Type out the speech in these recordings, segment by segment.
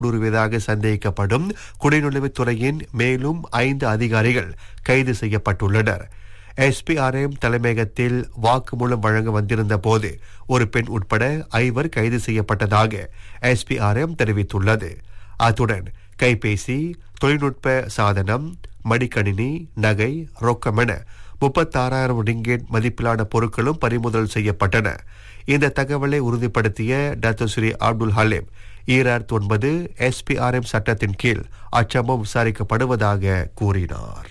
ஊடுருவியதாக சந்தேகிக்கப்படும் குடிநுழைவுத் துறையின் மேலும் ஐந்து அதிகாரிகள் கைது செய்யப்பட்டுள்ளனர் எஸ்பிஆர்எம் தலைமையகத்தில் வாக்குமூலம் வழங்க வந்திருந்த போது ஒரு பெண் உட்பட ஐவர் கைது செய்யப்பட்டதாக எஸ்பிஆர்எம் தெரிவித்துள்ளது அத்துடன் கைபேசி தொழில்நுட்ப சாதனம் மடிக்கணினி நகை ரொக்கம் என முப்பத்தாறாயிரம் ரிங்கேட் மதிப்பிலான பொருட்களும் பறிமுதல் செய்யப்பட்டன இந்த தகவலை உறுதிப்படுத்திய டாக்டர் ஸ்ரீ அப்துல் ஹலீம் ஈராயிரத்தி ஒன்பது எஸ்பிஆர்எம் சட்டத்தின் கீழ் அச்சம்பவம் விசாரிக்கப்படுவதாக கூறினார்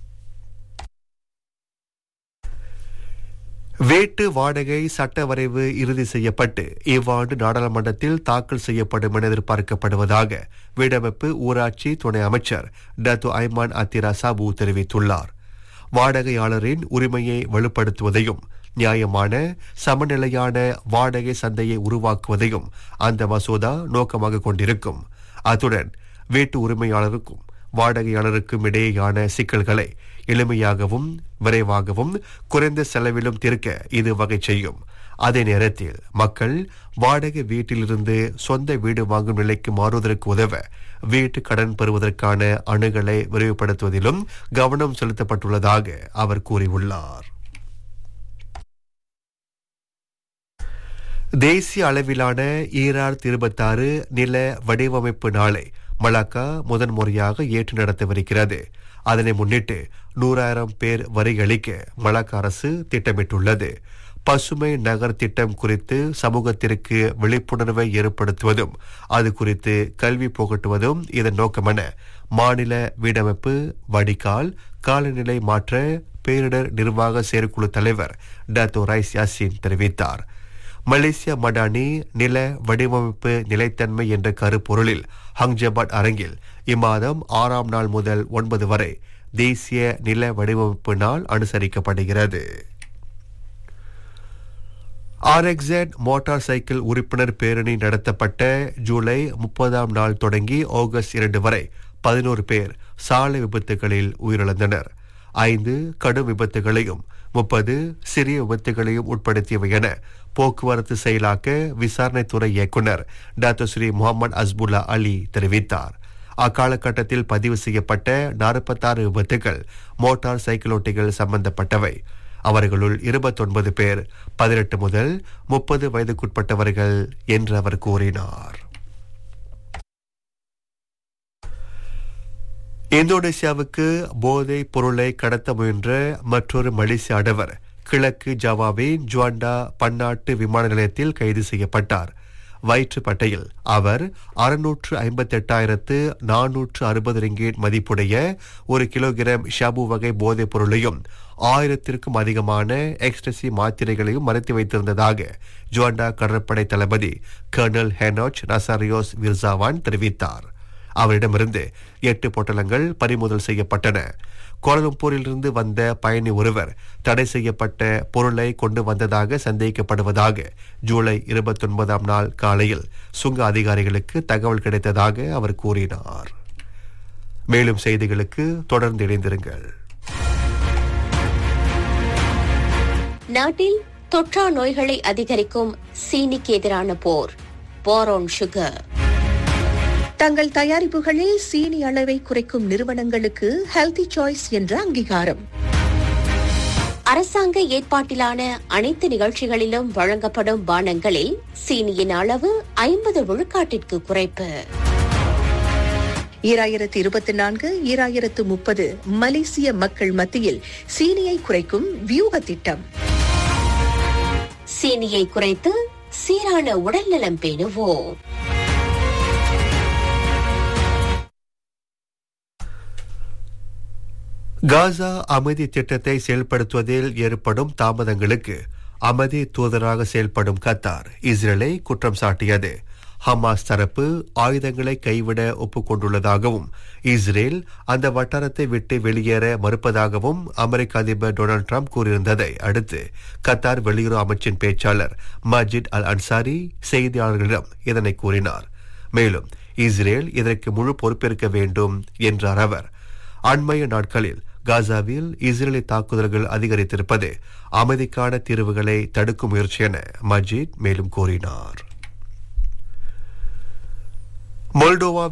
வீட்டு வாடகை சட்ட வரைவு இறுதி செய்யப்பட்டு இவ்வாண்டு நாடாளுமன்றத்தில் தாக்கல் செய்யப்படும் என எதிர்பார்க்கப்படுவதாக வீடமைப்பு ஊராட்சி துணை அமைச்சர் டத்து ஐமான் அத்திரா சாபு தெரிவித்துள்ளார் வாடகையாளரின் உரிமையை வலுப்படுத்துவதையும் நியாயமான சமநிலையான வாடகை சந்தையை உருவாக்குவதையும் அந்த மசோதா நோக்கமாக கொண்டிருக்கும் அத்துடன் வீட்டு உரிமையாளருக்கும் வாடகையாளருக்கும் இடையேயான சிக்கல்களை எளிமையாகவும் விரைவாகவும் குறைந்த செலவிலும் தீர்க்க இது வகை செய்யும் அதே நேரத்தில் மக்கள் வாடகை வீட்டிலிருந்து சொந்த வீடு வாங்கும் நிலைக்கு மாறுவதற்கு உதவ வீட்டு கடன் பெறுவதற்கான அணுகலை விரிவுபடுத்துவதிலும் கவனம் செலுத்தப்பட்டுள்ளதாக அவர் கூறியுள்ளார் தேசிய அளவிலான ஈராயிரத்தி இருபத்தாறு நில வடிவமைப்பு நாளை மலாக்கா முதன்முறையாக ஏற்று நடத்தவிருக்கிறது அதனை முன்னிட்டு நூறாயிரம் பேர் வரி அளிக்க மலாக்கா அரசு திட்டமிட்டுள்ளது பசுமை நகர் திட்டம் குறித்து சமூகத்திற்கு விழிப்புணர்வை ஏற்படுத்துவதும் அது குறித்து கல்வி புகட்டுவதும் இதன் நோக்கமென மாநில வீடமைப்பு வடிகால் காலநிலை மாற்ற பேரிடர் நிர்வாக செயற்குழு தலைவர் டாத்தோ ரைஸ் யாசின் தெரிவித்தார் மலேசியா மடானி நில வடிவமைப்பு நிலைத்தன்மை என்ற கருப்பொருளில் ஹங்ஜபாட் அரங்கில் இம்மாதம் ஆறாம் நாள் முதல் ஒன்பது வரை தேசிய நில வடிவமைப்பு நாள் அனுசரிக்கப்படுகிறது ஆர்எக்ஸெட் மோட்டார் சைக்கிள் உறுப்பினர் பேரணி நடத்தப்பட்ட ஜூலை முப்பதாம் நாள் தொடங்கி ஆகஸ்ட் இரண்டு வரை பதினோரு பேர் சாலை விபத்துகளில் உயிரிழந்தனர் ஐந்து கடும் விபத்துகளையும் முப்பது சிறிய விபத்துகளையும் உட்படுத்தியவை என போக்குவரத்து செயலாக்க விசாரணைத்துறை இயக்குநர் doctor Sri Mohamed Asbullah Ali தெரிவித்தார் அக்காலகட்டத்தில் பதிவு செய்யப்பட்ட நாற்பத்தாறு விபத்துகள் மோட்டார் சைக்கிளோட்டிகள் சம்பந்தப்பட்டவை அவர்களுள் இருபத்தொன்பது பேர் பதினெட்டு முதல் முப்பது வயதுக்குட்பட்டவர்கள் என்று அவர் கூறினார் இந்தோனேசியாவுக்கு போதைப் பொருளை கடத்த முயன்ற மற்றொரு மலேசிய ஆடவர் கிழக்கு ஜாவாவின் ஜுவாண்டா பன்னாட்டு விமான நிலையத்தில் கைது செய்யப்பட்டார் வயிற்றுப்பட்டையில் அவர் அறுநூற்று ஐம்பத்தெட்டாயிரத்து நானூற்று அறுபது ரிங்கேட் மதிப்புடைய ஒரு கிலோகிராம் ஷாபு வகை போதைப் பொருளையும் ஆயிரத்திற்கும் அதிகமான எக்ஸ்டசி மாத்திரைகளையும் மறைத்து வைத்திருந்ததாக ஜுவாண்டா கடற்படை தளபதி கர்னல் ஹெனோச் நசாரியோஸ் விர்சாவான் தெரிவித்தார் அவரிடமிருந்து எட்டு பொட்டலங்கள் பறிமுதல் செய்யப்பட்டன கோலம்பூரிலிருந்து வந்த பயணி ஒருவர் தடை செய்யப்பட்ட பொருளை கொண்டு வந்ததாக சந்தேகிக்கப்படுவதாக ஜூலை இருபத்தொன்பதாம் நாள் காலையில் சுங்க அதிகாரிகளுக்கு தகவல் கிடைத்ததாக அவர் கூறினார் மேலும் செய்திகளுக்கு தொடர்ந்து இணைந்திருங்கள் நாட்டில் தொற்றா நோய்களை அதிகரிக்கும் சீனிக்கு எதிரான போர் போரோன் சுகர் தங்கள் தயாரிப்புகளில் சீனி அளவை குறைக்கும் நிறுவனங்களுக்கு ஹெல்தி சாய்ஸ் என்ற அங்கீகாரம் அரசாங்க ஏற்பாட்டிலான அனைத்து நிகழ்ச்சிகளிலும் வழங்கப்படும் பானங்களில் சீனியின் அளவு ஐம்பது விழுக்காட்டிற்கு குறைப்பு ஈராயிரத்து இருபத்தி நான்கு ஈராயிரத்து முப்பது மலேசிய மக்கள் மத்தியில் சீனியை குறைக்கும் வியூக திட்டம் சீனியை குறைத்து சீரான உடல்நலம் பேணுவோம் காசா அமைதி திட்டத்தை செயல்படுத்துவதில் ஏற்படும் தாமதங்களுக்கு அமைதி தூதராக செயல்படும் கத்தார் இஸ்ரேலை குற்றம் சாட்டியது ஹமாஸ் தரப்பு ஆயுதங்களை கைவிட ஒப்புக்கொண்டுள்ளதாகவும் இஸ்ரேல் அந்த வட்டாரத்தை விட்டு வெளியேற மறுப்பதாகவும் அமெரிக்க அதிபர் டொனால்டு ட்ரம்ப் கூறியிருந்ததை அடுத்து கத்தார் வெளியுறவு அமைச்சின் பேச்சாளர் மஜித் அல் அன்சாரி செய்தியாளர்களிடம் இதனை கூறினார் மேலும் இஸ்ரேல் இதற்கு முழு பொறுப்பேற்க வேண்டும் என்றார் அவர் அண்மைய நாட்களில் காசாவில் இஸ்ரேலி தாக்குதல்கள் அதிகரித்திருப்பது அமைதிக்கான தீர்வுகளை தடுக்கும் முயற்சி என மஜித் மேலும் கூறினார் மொல்டோவா